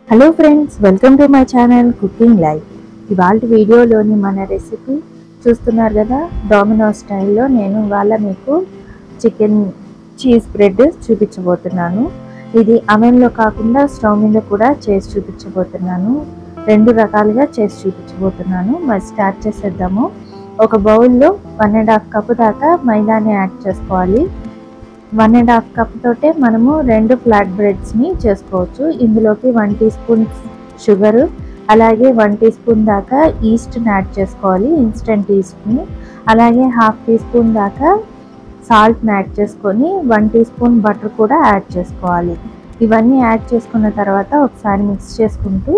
hello friends welcome to my channel cooking life ఇవాళ వీడియోలోని మన రెసిపీ చూస్తున్నారు కదా డామినో స్టైల్లో నేను ఇవాళ మీకు చికెన్ చీజ్ బ్రెడ్ చూపించబోతున్నాను ఇది అవెన్లో కాకుండా స్టవ్ మీద కూడా చేసి చూపించబోతున్నాను రెండు రకాలుగా చేసి చూపించబోతున్నాను మరి స్టార్ట్ చేసేద్దాము ఒక బౌల్లో వన్ అండ్ హాఫ్ కప్ దాకా మైదాని యాడ్ చేసుకోవాలి వన్ అండ్ హాఫ్ కప్ తోటే మనము రెండు ఫ్లాట్ బ్రెడ్స్ని చేసుకోవచ్చు ఇందులోకి వన్ టీ స్పూన్ షుగర్ అలాగే వన్ టీ స్పూన్ దాకా ఈస్ట్ని యాడ్ చేసుకోవాలి ఇన్స్టెంట్ ఈస్ట్ని అలాగే హాఫ్ టీ స్పూన్ దాకా సాల్ట్ని యాడ్ చేసుకొని వన్ టీ స్పూన్ బటర్ కూడా యాడ్ చేసుకోవాలి ఇవన్నీ యాడ్ చేసుకున్న తర్వాత ఒకసారి మిక్స్ చేసుకుంటూ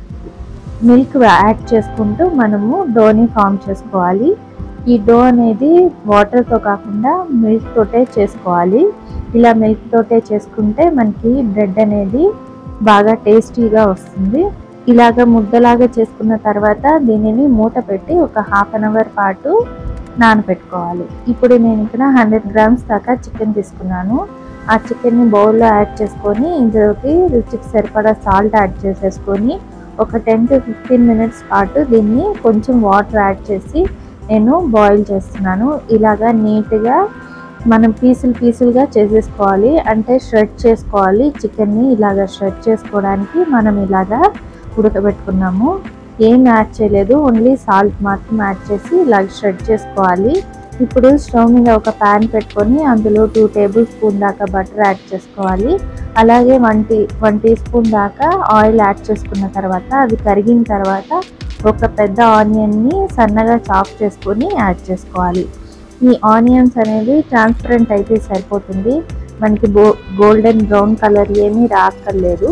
మిల్క్ యాడ్ చేసుకుంటూ మనము డోని ఫామ్ చేసుకోవాలి ఈ డో అనేది వాటర్తో కాకుండా మిల్క్ తోటే చేసుకోవాలి ఇలా మిల్క్ తోటే చేసుకుంటే మనకి బ్రెడ్ అనేది బాగా టేస్టీగా వస్తుంది ఇలాగ ముద్దలాగా చేసుకున్న తర్వాత దీనిని మూత పెట్టి ఒక హాఫ్ అన్ అవర్ పాటు నానబెట్టుకోవాలి ఇప్పుడు నేను ఇక్కడ హండ్రెడ్ గ్రామ్స్ దాకా చికెన్ తీసుకున్నాను ఆ చికెన్ని బౌల్లో యాడ్ చేసుకొని ఇందులోకి రుచికి సరిపడా సాల్ట్ యాడ్ చేసేసుకొని ఒక టెన్ టు ఫిఫ్టీన్ మినిట్స్ పాటు దీన్ని కొంచెం వాటర్ యాడ్ చేసి నేను బాయిల్ చేస్తున్నాను ఇలాగా నీట్గా మనం పీసులు పీసులుగా చేసేసుకోవాలి అంటే షెడ్ చేసుకోవాలి చికెన్ని ఇలాగ షెడ్ చేసుకోవడానికి మనం ఇలాగా ఉడకబెట్టుకున్నాము ఏం యాడ్ చేయలేదు ఓన్లీ సాల్ట్ మాత్రం యాడ్ చేసి ఇలాగ షెడ్ చేసుకోవాలి ఇప్పుడు స్టవ్ మీద ఒక ప్యాన్ పెట్టుకొని అందులో టూ టేబుల్ స్పూన్ దాకా బటర్ యాడ్ చేసుకోవాలి అలాగే one tea one teaspoon దాకా ఆయిల్ యాడ్ చేసుకున్న తర్వాత అది కరిగిన తర్వాత ఒక పెద్ద ఆనియన్ని సన్నగా చాప్ చేసుకొని యాడ్ చేసుకోవాలి ఈ ఆనియన్స్ అనేది ట్రాన్స్పరెంట్ అయితే సరిపోతుంది మనకి గో గోల్డెన్ బ్రౌన్ కలర్ ఏమీ రాక్కర్లేదు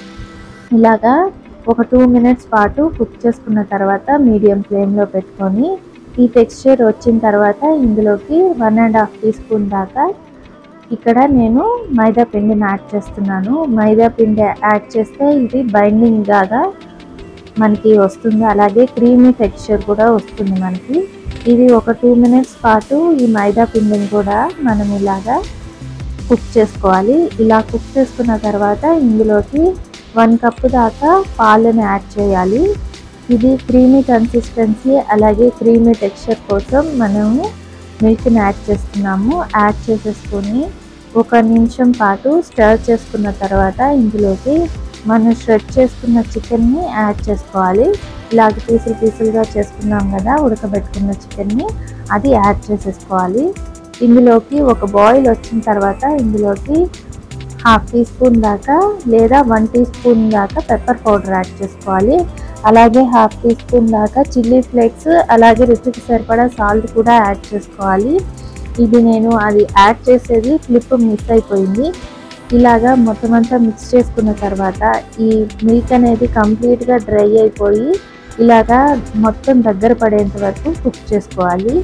ఇలాగా ఒక టూ మినిట్స్ పాటు కుక్ చేసుకున్న తర్వాత మీడియం ఫ్లేమ్లో పెట్టుకొని ఈ టెక్స్చర్ వచ్చిన తర్వాత ఇందులోకి one and half teaspoon దాకా ఇక్కడ నేను మైదా పిండిని యాడ్ చేస్తున్నాను మైదా పిండి యాడ్ చేస్తే ఇది బైండింగ్ లాగా మనకి వస్తుంది అలాగే క్రీమీ టెక్స్చర్ కూడా వస్తుంది మనకి ఇది ఒక టూ మినిట్స్ పాటు ఈ మైదా పిండిని కూడా మనం ఇలాగా కుక్ చేసుకోవాలి ఇలా కుక్ చేసుకున్న తర్వాత ఇందులోకి వన్ కప్ దాకా పాలను యాడ్ చేయాలి ఇది క్రీమీ కన్సిస్టెన్సీ అలాగే క్రీమీ టెక్స్చర్ కోసం మనము మిల్క్ని యాడ్ చేస్తున్నాము యాడ్ చేసేసుకొని ఒక నిమిషం పాటు స్టర్ చేసుకున్న తర్వాత ఇందులోకి మనం షెడ్ చేసుకున్న చికెన్ని యాడ్ చేసుకోవాలి ఇలాగ పీసులు పీసులుగా చేసుకున్నాం కదా ఉడకబెట్టుకున్న చికెన్ని అది యాడ్ చేసేసుకోవాలి ఇందులోకి ఒక బాయిల్ వచ్చిన తర్వాత ఇందులోకి హాఫ్ టీ స్పూన్ దాకా లేదా వన్ టీ స్పూన్ దాకా పెప్పర్ పౌడర్ యాడ్ చేసుకోవాలి అలాగే హాఫ్ టీ స్పూన్ దాకా చిల్లీ ఫ్లేక్స్ అలాగే రుచికి సరిపడా సాల్ట్ కూడా యాడ్ చేసుకోవాలి ఇది నేను అది యాడ్ చేసేది క్లిప్ మిస్ అయిపోయింది ఇలాగా మొత్తం అంతా మిక్స్ చేసుకున్న తర్వాత ఈ మిల్క్ అనేది కంప్లీట్గా డ్రై అయిపోయి ఇలాగా మొత్తం దగ్గర పడేంత వరకు కుక్ చేసుకోవాలి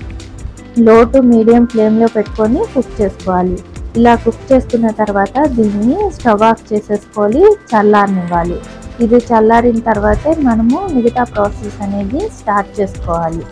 లో టు మీడియం ఫ్లేమ్లో పెట్టుకొని కుక్ చేసుకోవాలి ఇలా కుక్ చేసుకున్న తర్వాత దీన్ని స్టవ్ ఆఫ్ చేసేసుకోవాలి చల్లారనివ్వాలి ఇది చల్లారిన తర్వాతే మనము మిగతా ప్రాసెస్ అనేది స్టార్ట్ చేసుకోవాలి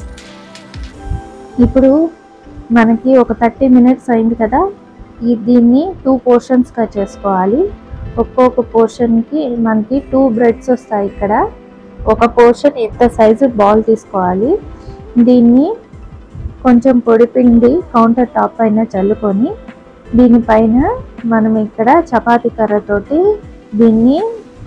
ఇప్పుడు మనకి ఒక థర్టీ మినిట్స్ అయింది కదా ఈ దీన్ని టూ పోర్షన్స్గా చేసుకోవాలి ఒక్కొక్క పోర్షన్కి మనకి టూ బ్రెడ్స్ వస్తాయి ఇక్కడ ఒక పోర్షన్ ఇంత సైజు బాల్ తీసుకోవాలి దీన్ని కొంచెం పొడి పిండి కౌంటర్ టాప్ పైన చల్లుకొని దీనిపైన మనం ఇక్కడ చపాతీ కర్రతోటి దీన్ని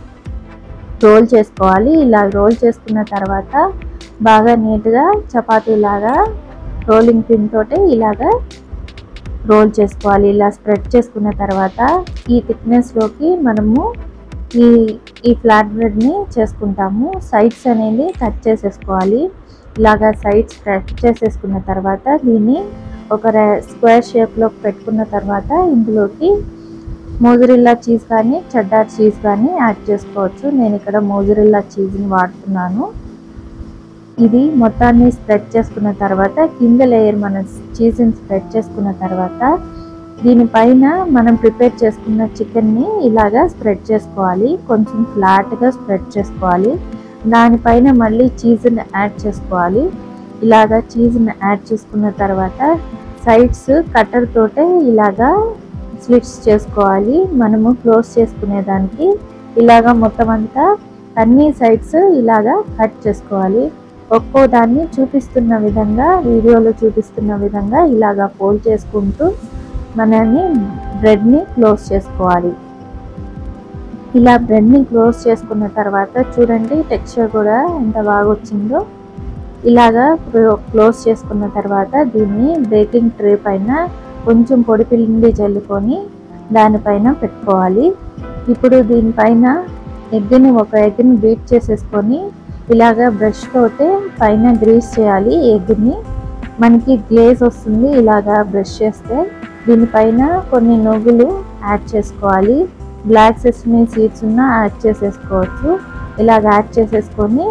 రోల్ చేసుకోవాలి ఇలా రోల్ చేసుకున్న తర్వాత బాగా నీట్గా చపాతీ లాగా రోలింగ్ పిన్ తోటి ఇలాగా రోల్ చేసుకోవాలి ఇలా స్ప్రెడ్ చేసుకున్న తర్వాత ఈ థిక్నెస్లోకి మనము ఈ ఈ ఫ్లాట్ బ్రెడ్ని చేసుకుంటాము సైడ్స్ అనేది కట్ చేసేసుకోవాలి ఇలాగా సైడ్స్ కట్ చేసేసుకున్న తర్వాత దీన్ని ఒక స్క్వేర్ షేప్లోకి పెట్టుకున్న తర్వాత ఇందులోకి మోజరిల్లా చీజ్ కానీ చెడ్డార్ చీజ్ కానీ యాడ్ చేసుకోవచ్చు నేను ఇక్కడ మోజరిల్లా చీజ్ని వాడుతున్నాను ఇది మొత్తాన్ని స్ప్రెడ్ చేసుకున్న తర్వాత కింద లేయర్ మన చీజ్ని స్ప్రెడ్ చేసుకున్న తర్వాత దీనిపైన మనం ప్రిపేర్ చేసుకున్న చికెన్ని ఇలాగా స్ప్రెడ్ చేసుకోవాలి కొంచెం ఫ్లాట్గా స్ప్రెడ్ చేసుకోవాలి దానిపైన మళ్ళీ చీజ్ని యాడ్ చేసుకోవాలి ఇలాగా చీజ్ని యాడ్ చేసుకున్న తర్వాత సైడ్స్ కట్టర్ తోటే ఇలాగా స్లిట్స్ చేసుకోవాలి మనము క్లోజ్ చేసుకునే దానికి ఇలాగా మొత్తం అంతా అన్ని సైడ్స్ ఇలాగా కట్ చేసుకోవాలి ఒక్కో దాన్ని చూపిస్తున్న విధంగా వీడియోలో చూపిస్తున్న విధంగా ఇలాగా ఫోల్డ్ చేసుకుంటూ మనని బ్రెడ్ని క్లోజ్ చేసుకోవాలి ఇలా బ్రెడ్ని క్లోజ్ చేసుకున్న తర్వాత చూడండి టెక్స్చర్ కూడా ఎంత బాగా వచ్చిందో ఇలాగా క్లోజ్ చేసుకున్న తర్వాత దీన్ని బేకింగ్ ట్రే పైన కొంచెం పొడి పిండి జల్లుకొని దానిపైన పెట్టుకోవాలి ఇప్పుడు దీనిపైన ఎగ్ని ఒక ఎగ్ని బీట్ చేసేసుకొని ఇలాగా బ్రష్ తోటే పైన గ్రీస్ చేయాలి ఎగ్ని మనకి గ్లేజ్ వస్తుంది ఇలాగా బ్రష్ చేస్తే దీనిపైన కొన్ని నువ్వులు యాడ్ చేసుకోవాలి బ్లాక్ సెసమీ సీడ్స్ ఉన్న యాడ్ చేసేసుకోవచ్చు ఇలాగ యాడ్ చేసేసుకొని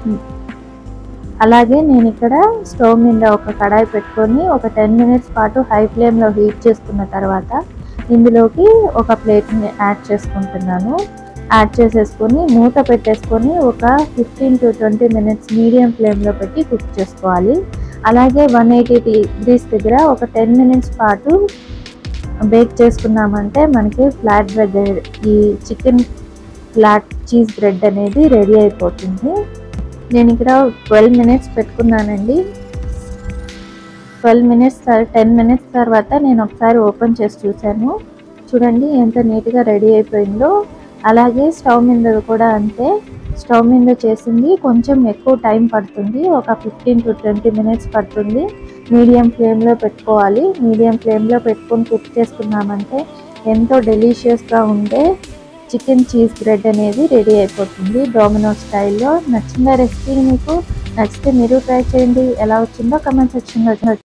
అలాగే నేను ఇక్కడ స్టవ్ మీద ఒక కడాయి పెట్టుకొని ఒక టెన్ మినిట్స్ పాటు హై ఫ్లేమ్లో హీట్ చేసుకున్న తర్వాత ఇందులోకి ఒక ప్లేట్ని యాడ్ చేసుకుంటున్నాను యాడ్ చేసేసుకొని మూత పెట్టేసుకొని ఒక fifteen to twenty minutes medium ఫ్లేమ్లో పెట్టి కుక్ చేసుకోవాలి అలాగే వన్ ఎయిటీ డిగ్రీస్ దగ్గర ఒక టెన్ మినిట్స్ పాటు బేక్ చేసుకున్నామంటే మనకి ఫ్లాట్ బ్రెడ్ ఈ చికెన్ ఫ్లాట్ చీజ్ బ్రెడ్ అనేది రెడీ అయిపోతుంది నేను ఇక్కడ ట్వెల్వ్ మినిట్స్ పెట్టుకున్నానండి ట్వెల్వ్ మినిట్స్ టెన్ మినిట్స్ తర్వాత నేను ఒకసారి ఓపెన్ చేసి చూశాను చూడండి ఎంత నీట్గా రెడీ అయిపోయిందో అలాగే స్టవ్ మీద కూడా అంతే స్టవ్ మీద చేసింది కొంచెం ఎక్కువ టైం పడుతుంది ఒక ఫిఫ్టీన్ టు ట్వంటీ మినిట్స్ పడుతుంది మీడియం ఫ్లేమ్లో పెట్టుకోవాలి మీడియం ఫ్లేమ్లో పెట్టుకొని కుక్ చేసుకున్నామంటే ఎంతో డెలిషియస్గా ఉండే చికెన్ చీజ్ బ్రెడ్ అనేది రెడీ అయిపోతుంది డోమినో స్టైల్లో నచ్చిందా రెసిపీ మీకు నచ్చితే మీరు ట్రై చేయండి ఎలా వచ్చిందో కమెంట్ సెక్షన్లో